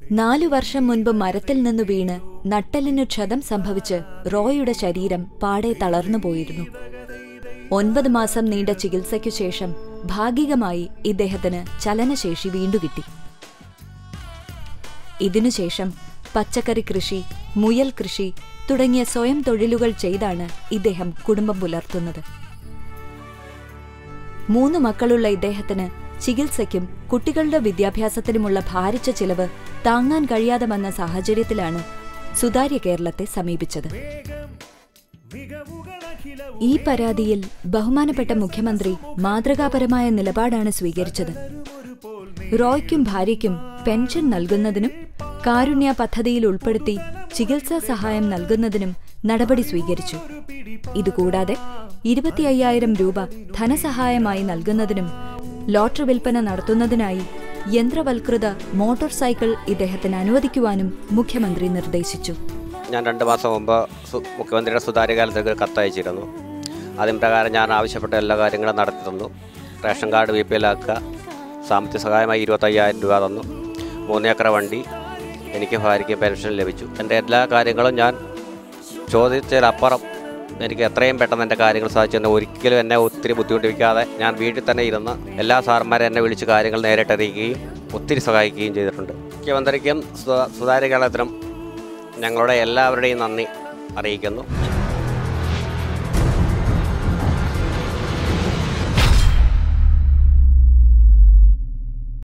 നാലു വർഷം മുൻപ് മരത്തിൽ നിന്ന് വീണ് നട്ടെല്ലിനു ക്ഷതം സംഭവിച്ച് റോയുടെ ശരീരം പാടെ തളർന്നു പോയിരുന്നു ഒൻപത് മാസം നീണ്ട ചികിത്സയ്ക്കു ശേഷം ഭാഗികമായി ഇദ്ദേഹത്തിന് ചലനശേഷി വീണ്ടുകിട്ടി ഇതിനുശേഷം പച്ചക്കറി കൃഷി മുയൽ കൃഷി തുടങ്ങിയ സ്വയം തൊഴിലുകൾ ചെയ്താണ് ഇദ്ദേഹം കുടുംബം പുലർത്തുന്നത് മൂന്ന് മക്കളുള്ള ഇദ്ദേഹത്തിന് ചികിത്സയ്ക്കും കുട്ടികളുടെ വിദ്യാഭ്യാസത്തിനുമുള്ള ഭാരിച്ച ചിലവ് താങ്ങാൻ കഴിയാതെ വന്ന സാഹചര്യത്തിലാണ് സുതാര്യ കേരളത്തെ സമീപിച്ചത് ഈ പരാതിയിൽ ബഹുമാനപ്പെട്ട മുഖ്യമന്ത്രി മാതൃകാപരമായ നിലപാടാണ് സ്വീകരിച്ചത് റോയ്ക്കും ഭാര്യയ്ക്കും പെൻഷൻ നൽകുന്നതിനും കാരുണ്യ പദ്ധതിയിൽ ഉൾപ്പെടുത്തി ചികിത്സാ സഹായം നൽകുന്നതിനും നടപടി സ്വീകരിച്ചു ഇതുകൂടാതെ ഇരുപത്തി അയ്യായിരം രൂപ ധനസഹായമായി നൽകുന്നതിനും ലോട്ടറി വിൽപ്പന നടത്തുന്നതിനായി യന്ത്രവൽകൃത മോട്ടോർ സൈക്കിൾ ഇദ്ദേഹത്തിന് അനുവദിക്കുവാനും മുഖ്യമന്ത്രി നിർദ്ദേശിച്ചു ഞാൻ രണ്ട് മാസം മുമ്പ് സു- മുഖ്യമന്ത്രിയുടെ സുതാര്യ കാലത്തേക്ക് ഒരു കത്തയച്ചിരുന്നു അതിന് പ്രകാരം ഞാൻ ആവശ്യപ്പെട്ട എല്ലാ കാര്യങ്ങളും നടത്തി തന്നു റേഷൻ കാർഡ് ബി പി എല്ലാക്കുക സാമ്പത്തിക സഹായമായി ഇരുപത്തയ്യായിരം രൂപ തന്നു മൂന്നേക്കർ വണ്ടി എനിക്ക് ഭാര്യയ്ക്ക് പെൻഷൻ ലഭിച്ചു എൻ്റെ എല്ലാ കാര്യങ്ങളും ഞാൻ ചോദിച്ചതിലപ്പുറം എനിക്ക് എത്രയും പെട്ടെന്ന് എൻ്റെ കാര്യങ്ങൾ സാധിച്ചു തന്നെ ഒരിക്കലും എന്നെ ഒത്തിരി ബുദ്ധിമുട്ടിപ്പിക്കാതെ ഞാൻ വീട്ടിൽ തന്നെ ഇരുന്ന് എല്ലാ സാറന്മാരെ എന്നെ വിളിച്ച് കാര്യങ്ങൾ നേരിട്ടറിയിക്കുകയും ഒത്തിരി സഹായിക്കുകയും ചെയ്തിട്ടുണ്ട് മുഖ്യമന്ത്രിക്കും സുതാ- സുതാര്യ കേരളത്തിനും ഞങ്ങളുടെ എല്ലാവരുടെയും നന്ദി അറിയിക്കുന്നു